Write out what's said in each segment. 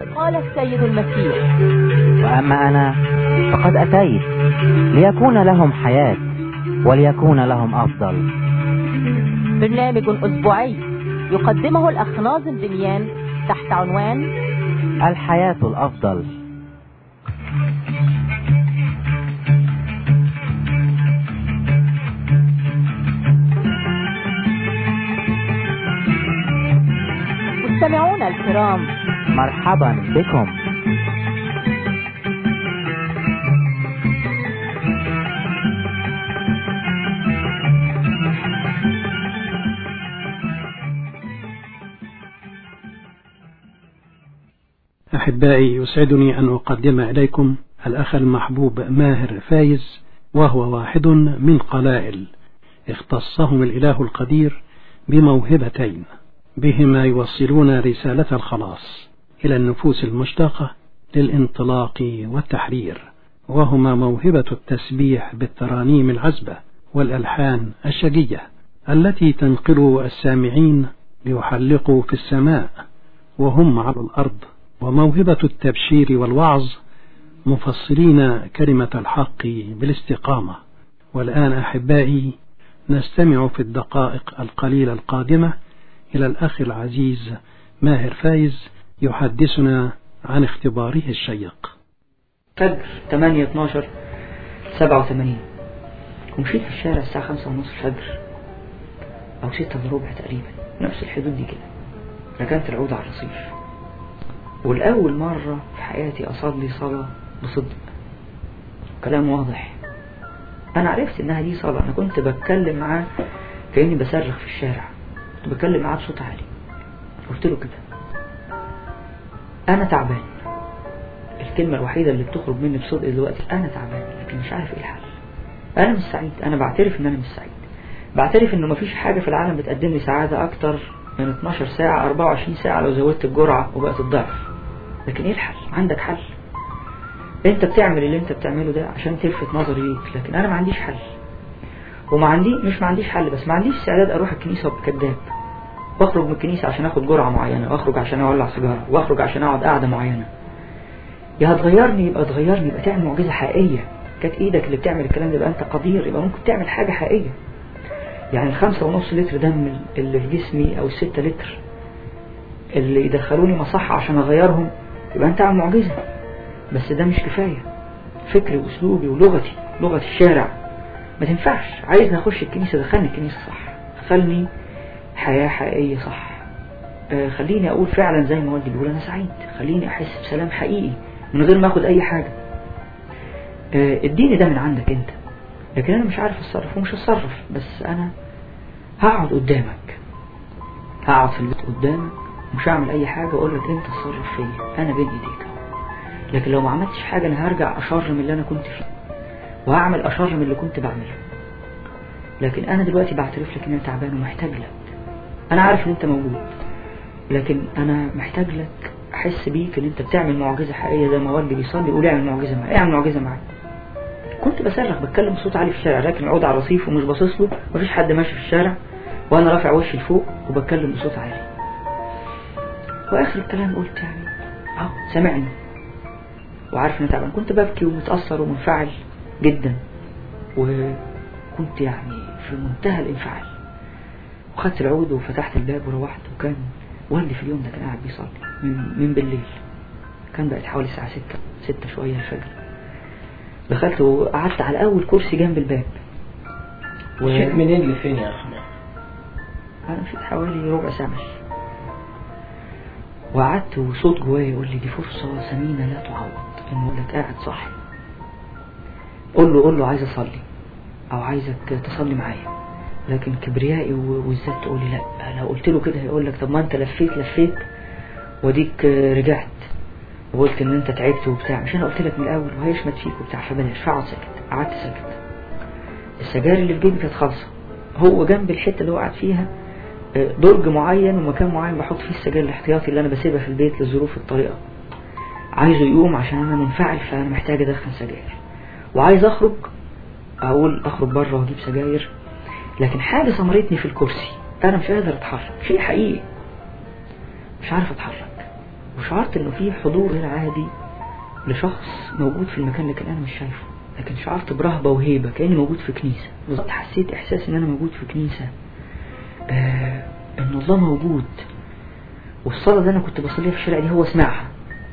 قال السيد المسيح وأما أنا فقد أتيت ليكون لهم حياة وليكون لهم أفضل برنامج أسبوعي يقدمه الأخ ناظم دميان تحت عنوان الحياة الأفضل مستمعونا الكرام مرحبا بكم أحبائي يسعدني أن أقدم إليكم الأخ المحبوب ماهر فايز وهو واحد من قلائل اختصهم الإله القدير بموهبتين بهما يوصلون رسالة الخلاص إلى النفوس المشتاقة للانطلاق والتحرير وهما موهبة التسبيح بالترانيم العذبة والألحان الشجية التي تنقل السامعين ليحلقوا في السماء وهم على الأرض وموهبة التبشير والوعظ مفصلين كلمة الحق بالاستقامة والآن أحبائي نستمع في الدقائق القليلة القادمة إلى الأخ العزيز ماهر فايز يحدثنا عن اختباره الشيق فجر 8 12 87 ومشيت في الشارع الساعة 5 ونص الفجر أو 6 الا ربع تقريبا نفس الحدود دي كده ركنت العود على الرصيف والأول مرة في حياتي أصلي صلاة بصدق كلام واضح أنا عرفت إنها دي صلاة أنا كنت بتكلم معاه كأني بصرخ في الشارع كنت بتكلم معاه بصوت عالي قلت له كده أنا تعبان الكلمة الوحيدة اللي بتخرج مني بصدق دلوقتي أنا تعبان لكن مش عارف إيه الحل أنا مش سعيد أنا بعترف إن أنا مش سعيد بعترف إنه مفيش حاجة في العالم بتقدم لي سعادة أكتر من 12 ساعة 24 ساعة لو زودت الجرعة وبقت الضعف لكن إيه الحل عندك حل أنت بتعمل اللي أنت بتعمله ده عشان تلفت نظري ليك لكن أنا ما عنديش حل وما عندي مش ما عنديش حل بس ما عنديش استعداد أروح الكنيسة وأبقى كذاب واخرج من الكنيسة عشان اخد جرعة معينة واخرج عشان اولع سيجارة واخرج عشان اقعد قعدة معينة يا هتغيرني يبقى تغيرني يبقى تعمل معجزة حقيقية كانت ايدك اللي بتعمل الكلام ده يبقى انت قدير يبقى ممكن تعمل حاجة حقيقية يعني الخمسة ونص لتر دم اللي في جسمي او الستة لتر اللي يدخلوني مصحة عشان اغيرهم يبقى انت عامل معجزة بس ده مش كفاية فكري واسلوبي ولغتي لغة الشارع ما تنفعش عايز اخش الكنيسة دخلني الكنيسة صح دخلني حياة حقيقية صح آه خليني أقول فعلا زي ما والدي بيقول أنا سعيد خليني أحس بسلام حقيقي من غير ما أخد أي حاجة آه اديني ده من عندك أنت لكن أنا مش عارف أتصرف ومش هتصرف بس أنا هقعد قدامك هقعد في البيت قدامك مش هعمل أي حاجة وأقول لك أنت تصرف فيا أنا بين إيديك لكن لو ما عملتش حاجة أنا هرجع أشر من اللي أنا كنت فيه وهعمل أشر من اللي كنت بعمله لكن أنا دلوقتي بعترف لك إن أنا تعبان ومحتاج لك انا عارف ان انت موجود لكن انا محتاج لك احس بيك ان انت بتعمل معجزة حقيقية زي ما والدي بيصلي يقول اعمل معجزة معايا اعمل معجزة معايا كنت بصرخ بتكلم بصوت عالي في الشارع لكن العود على الرصيف ومش باصص له مفيش حد ماشي في الشارع وانا رافع وشي لفوق وبتكلم بصوت عالي واخر الكلام قلت يعني اه سامعني وعارف ان تعبان كنت ببكي ومتأثر ومنفعل جدا وكنت يعني في منتهى الانفعال وخدت العود وفتحت الباب وروحت وكان والدي في اليوم ده كان قاعد بيصلي من, من بالليل كان بقت حوالي الساعة ستة ستة شوية الفجر دخلت وقعدت على أول كرسي جنب الباب و... مشيت منين لفين يا أخي أنا مشيت حوالي ربع ساعة مشي وقعدت وصوت جوايا يقول لي دي فرصة ثمينة لا تعوض إنه يقول لك قاعد صاحي قول له قول له عايز أصلي أو عايزك تصلي معايا لكن كبريائي والذات تقول لي لا لو قلت له كده هيقول لك طب ما انت لفيت لفيت وديك رجعت وقلت ان انت تعبت وبتاع مش انا قلت لك من الاول وهيشمت فيك وبتاع فبلاش فاقعد ساكت قعدت ساكت السجاير اللي في جيبي كانت خالصه هو جنب الحته اللي وقعت فيها درج معين ومكان معين بحط فيه السجاير الاحتياطي اللي انا بسيبها في البيت لظروف الطريقه عايزه يقوم عشان انا منفعل فانا محتاج ادخن سجاير وعايز اخرج اقول اخرج بره واجيب سجاير لكن حاجة سمرتني في الكرسي أنا مش قادر أتحرك شيء حقيقي مش عارف أتحرك وشعرت انه في حضور غير عادي لشخص موجود في المكان لكن انا مش شايفه لكن شعرت برهبة وهيبة كأني موجود في كنيسة بالظبط حسيت احساس ان انا موجود في كنيسة آه ان الله موجود والصلاة اللي انا كنت بصليها في الشارع دي هو سمعها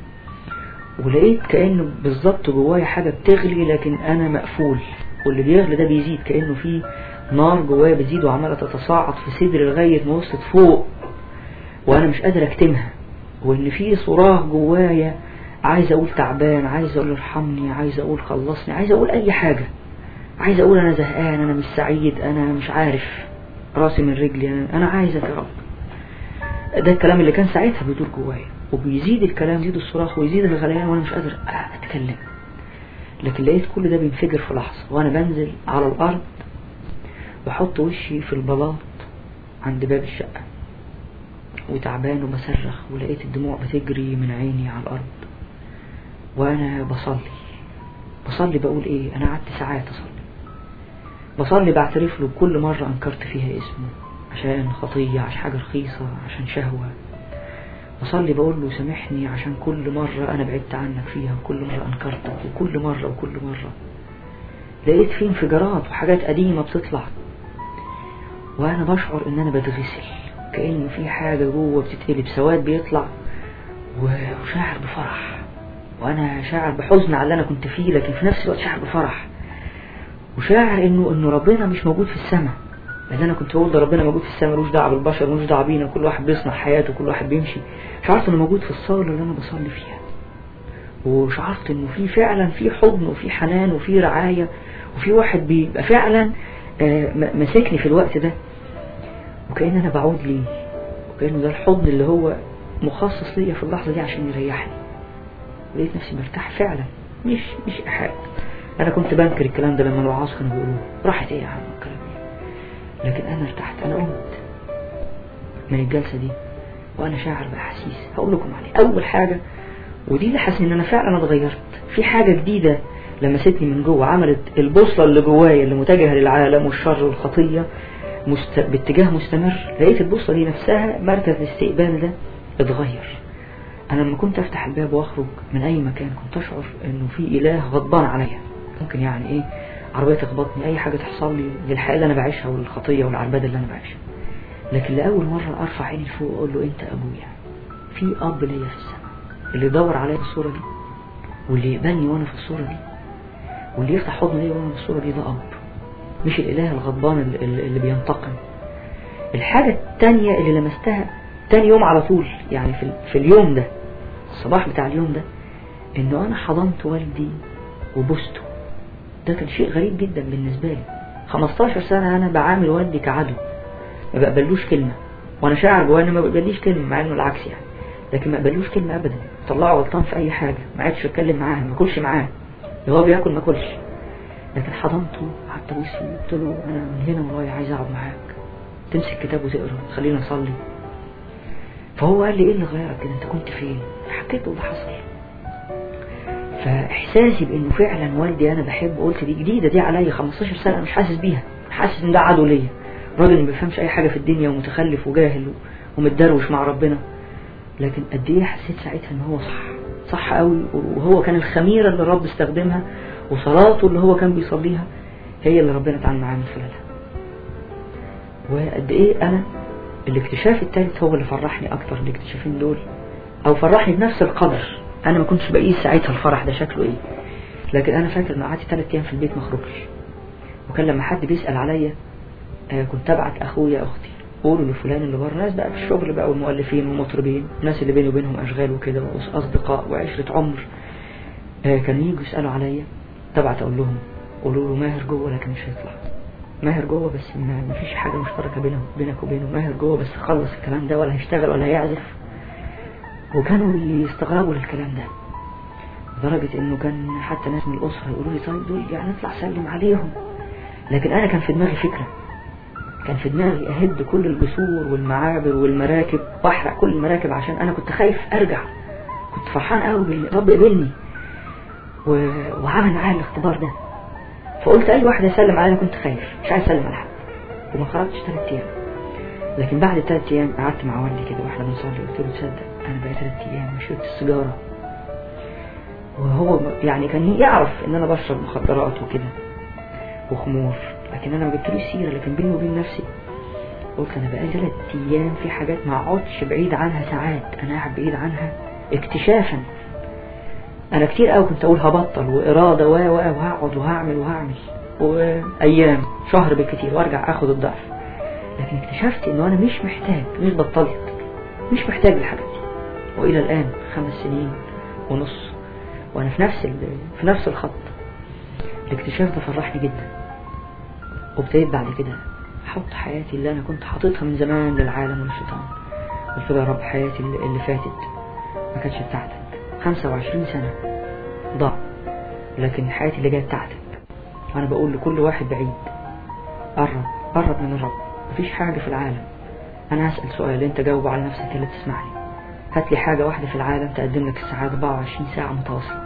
ولقيت كأنه بالظبط جوايا حاجة بتغلي لكن انا مقفول واللي بيغلي ده بيزيد كأنه في نار جوايا بتزيد وعمالة تتصاعد في صدري لغاية ما وصلت فوق وانا مش قادر اكتمها وان في صراخ جوايا عايز اقول تعبان عايز اقول ارحمني عايز اقول خلصني عايز اقول اي حاجة عايز اقول انا زهقان انا مش سعيد انا مش عارف راسي من رجلي انا, أنا عايزك يا رب ده الكلام اللي كان ساعتها بيدور جوايا وبيزيد الكلام يزيد الصراخ ويزيد الغليان وانا مش قادر اتكلم لكن لقيت كل ده بينفجر في لحظة وانا بنزل على الارض بحط وشي في البلاط عند باب الشقة وتعبان وبصرخ ولقيت الدموع بتجري من عيني على الأرض وأنا بصلي بصلي بقول إيه أنا قعدت ساعات أصلي بصلي بعترف له بكل مرة أنكرت فيها اسمه عشان خطية عشان حاجة رخيصة عشان شهوة بصلي بقول له سامحني عشان كل مرة أنا بعدت عنك فيها وكل مرة أنكرتك وكل مرة وكل مرة لقيت فيه انفجارات وحاجات قديمة بتطلع وأنا بشعر إن أنا بتغسل كأن في حاجة جوه بتتقلب سواد بيطلع وشاعر بفرح وأنا شاعر بحزن على اللي أنا كنت فيه لكن في نفس الوقت شاعر بفرح وشاعر إنه إنه ربنا مش موجود في السماء لأن أنا كنت بقول ده ربنا موجود في السماء ملوش دعوة بالبشر ملوش دعوة بينا كل واحد بيصنع حياته كل واحد بيمشي شعرت إنه موجود في الصالة اللي أنا بصلي فيها وشعرت إنه في فعلا في حضن وفي حنان وفي رعاية وفي واحد بيبقى فعلا ماسكني في الوقت ده وكأن أنا بعود ليه وكأنه ده الحضن اللي هو مخصص ليا في اللحظة دي عشان يريحني لقيت نفسي مرتاح فعلا مش مش إيحاء أنا كنت بنكر الكلام ده لما الوعاظ كانوا بيقولوه راحت إيه يا عم الكلام ده لكن أنا ارتحت أنا قمت من الجلسة دي وأنا شاعر بأحاسيس هقول لكم عليه أول حاجة ودي اللي حاسس إن أنا فعلا اتغيرت في حاجة جديدة لمستني من جوه عملت البوصلة اللي جوايا اللي متجهة للعالم والشر والخطية مست... باتجاه مستمر لقيت البوصلة دي نفسها مركز الاستقبال ده اتغير أنا لما كنت أفتح الباب وأخرج من أي مكان كنت أشعر إنه في إله غضبان عليا ممكن يعني إيه عربية تخبطني أي حاجة تحصل لي للحياة اللي أنا بعيشها والخطية والعربدة اللي أنا بعيشها لكن لأول مرة أرفع عيني فوق وأقول له أنت أبويا في أب ليا في السماء اللي يدور عليا في الصورة دي واللي يقبلني وأنا في الصورة دي واللي يفتح حضني ليا وأنا في الصورة دي ده أب مش الإله الغضبان اللي, اللي بينتقم الحاجة التانية اللي لمستها تاني يوم على طول يعني في, في اليوم ده الصباح بتاع اليوم ده انه انا حضنت والدي وبوسته ده كان شيء غريب جدا بالنسبة لي 15 سنة انا بعامل والدي كعدو ما بقبلوش كلمة وانا شاعر جوايا ما بقبليش كلمة مع انه العكس يعني لكن ما بقبلوش كلمة ابدا طلعه غلطان في اي حاجة ما عادش اتكلم معاه ما اكلش معاه لو هو بياكل ما اكلش لكن حضنته قعدت ابوس فيه قلت له انا من هنا ورايا عايز اقعد معاك تمسك كتاب وتقرا خلينا نصلي فهو قال لي ايه اللي غيرك كده انت كنت فين حكيت له اللي حصل فاحساسي بانه فعلا والدي انا بحبه قلت دي جديده دي عليا 15 سنه انا مش حاسس بيها حاسس ان ده عدو ليا راجل ما بيفهمش اي حاجه في الدنيا ومتخلف وجاهل ومتدروش مع ربنا لكن قد ايه حسيت ساعتها ان هو صح صح قوي وهو كان الخميره اللي الرب استخدمها وصلاته اللي هو كان بيصليها هي اللي ربنا اتعامل معاه من خلالها وقد ايه انا الاكتشاف الثالث هو اللي فرحني اكتر الاكتشافين دول او فرحني بنفس القدر انا ما كنتش بقيس ساعتها الفرح ده شكله ايه لكن انا فاكر ان قعدت ثلاث ايام في البيت ما اخرجش وكان لما حد بيسال عليا آه كنت ابعت اخويا اختي قولوا لفلان اللي بره ناس بقى في الشغل بقى والمؤلفين والمطربين الناس اللي بيني وبينهم اشغال وكده واصدقاء وعشره عمر آه كانوا يجوا يسالوا عليا تبعت اقول لهم قولوا له ماهر جوه لكن مش هيطلع ماهر جوه بس ما فيش حاجة مشتركة بينه بينك وبينه ماهر جوه بس خلص الكلام ده ولا هيشتغل ولا هيعزف وكانوا يستغربوا للكلام ده لدرجة انه كان حتى ناس من الاسرة يقولوا لي طيب دول يعني نطلع سلم عليهم لكن انا كان في دماغي فكرة كان في دماغي اهد كل الجسور والمعابر والمراكب واحرق كل المراكب عشان انا كنت خايف ارجع كنت فرحان قوي بالرب قبلني و... وعمل معايا الاختبار ده فقلت اي واحد يسلم عليا كنت خايف مش عايز اسلم على حد وما خرجتش ثلاث ايام لكن بعد ثلاث ايام قعدت مع والدي كده واحنا بنصلي قلت له تصدق انا بقيت ثلاث ايام ما شربت السيجاره وهو يعني كان يعرف ان انا بشرب مخدرات وكده وخمور لكن انا ما جبتلوش سيره لكن بيني وبين نفسي قلت انا بقالي ثلاث ايام في حاجات ما اقعدش بعيد عنها ساعات انا قاعد بعيد عنها اكتشافا انا كتير قوي كنت اقول هبطل واراده و و وهقعد وهعمل وهعمل وايام شهر بالكتير وارجع اخد الضعف لكن اكتشفت انه انا مش محتاج مش بطلت مش محتاج الحاجات دي والى الان خمس سنين ونص وانا في نفس ال- في نفس الخط الاكتشاف ده فرحني جدا وابتديت بعد كده احط حياتي اللي انا كنت حاططها من زمان للعالم وللشيطان قلت له يا رب حياتي اللي اللي فاتت ما كانتش بتاعتك 25 سنة ضاع لكن حياتي اللي جايه بتاعتك وانا بقول لكل واحد بعيد قرب قرب من الرب مفيش حاجة في العالم انا هسأل سؤال انت جاوب على نفسك اللي تسمعني هات لي حاجة واحدة في العالم تقدم لك السعادة 24 ساعة متواصلة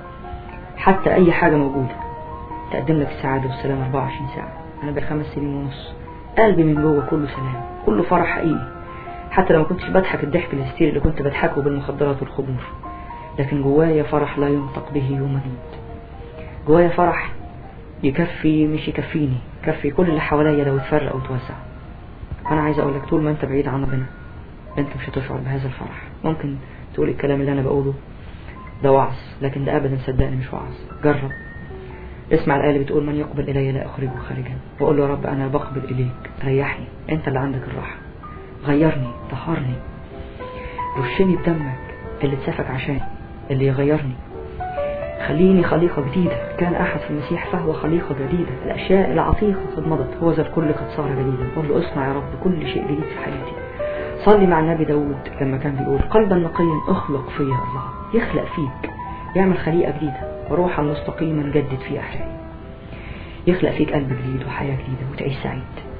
حتى اي حاجة موجودة تقدم لك السعادة والسلام 24 ساعة انا بخمس سنين ونص قلبي من جوه كله سلام كله فرح حقيقي حتى لو ما كنتش بضحك الضحك الهستيري اللي كنت بضحكه بالمخدرات والخمور لكن جوايا فرح لا ينطق به يوم جديد جوايا فرح يكفي مش يكفيني يكفي كل اللي حواليا لو اتفرق وتوسع انا عايز اقول لك طول ما انت بعيد عن ربنا انت مش هتشعر بهذا الفرح ممكن تقول الكلام اللي انا بقوله ده وعظ لكن ده ابدا صدقني مش وعظ جرب اسمع الآية اللي بتقول من يقبل إلي لا أخرجه خارجا وأقول له يا رب أنا بقبل إليك ريحني أنت اللي عندك الراحة غيرني طهرني رشني بدمك اللي اتسفك عشاني اللي يغيرني خليني خليقة جديدة كان أحد في المسيح فهو خليقة جديدة الأشياء العتيقة قد مضت هو ذا الكل قد صار جديدا قل له اصنع يا رب كل شيء جديد في حياتي صلي مع النبي داود لما كان بيقول قلبا نقيا اخلق فيا الله يخلق فيك يعمل خليقة جديدة وروحا مستقيما جدد في أحيائي يخلق فيك قلب جديد وحياة جديدة وتعيش سعيد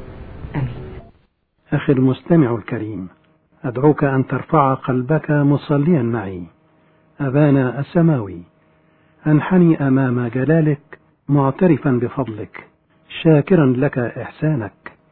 أمين أخي المستمع الكريم أدعوك أن ترفع قلبك مصليا معي أبانا السماوي أنحني أمام جلالك معترفا بفضلك شاكرا لك إحسانك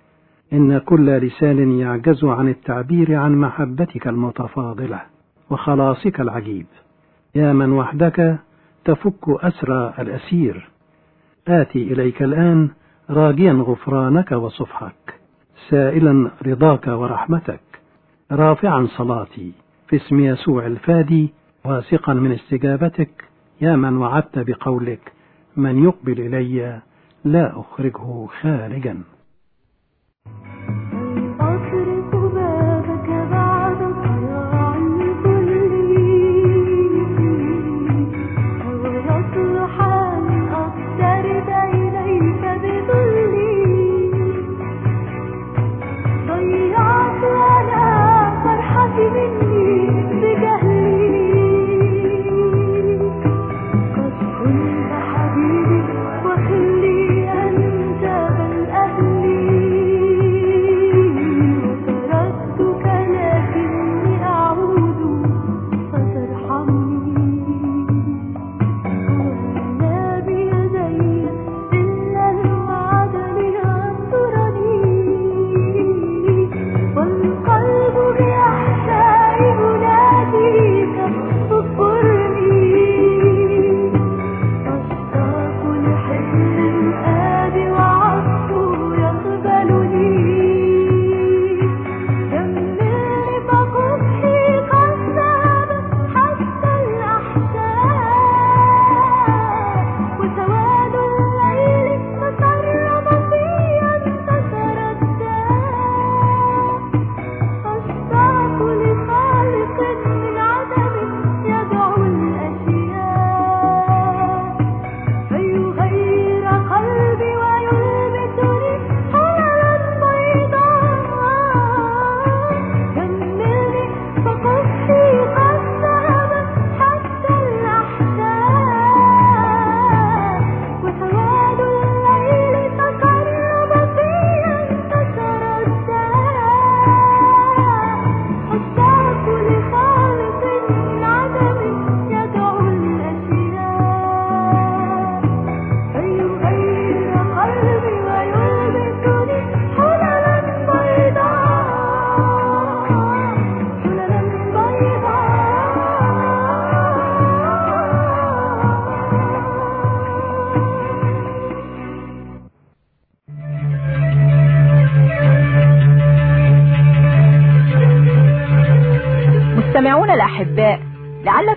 إن كل لسان يعجز عن التعبير عن محبتك المتفاضلة وخلاصك العجيب يا من وحدك تفك أسرى الأسير آتي إليك الآن راجيا غفرانك وصفحك سائلا رضاك ورحمتك رافعا صلاتي في اسم يسوع الفادي واثقا من استجابتك يا من وعدت بقولك من يقبل إلي لا أخرجه خارجا أترك بابك بعد ضياع الكل أو يصلح أن أقترب إليك بذلي ضيعت أنا فرحتي مني بجهلي قد كنت حبيبي وخلي أنت بل أهلي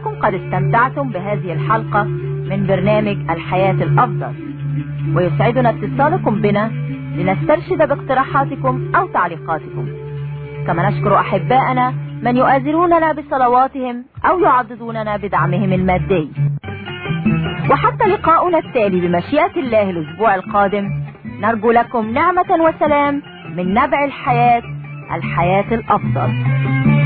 أنكم قد استمتعتم بهذه الحلقة من برنامج الحياة الأفضل ويسعدنا اتصالكم بنا لنسترشد باقتراحاتكم أو تعليقاتكم كما نشكر أحباءنا من يؤازروننا بصلواتهم أو يعضدوننا بدعمهم المادي وحتى لقاؤنا التالي بمشيئة الله الأسبوع القادم نرجو لكم نعمة وسلام من نبع الحياة الحياة الأفضل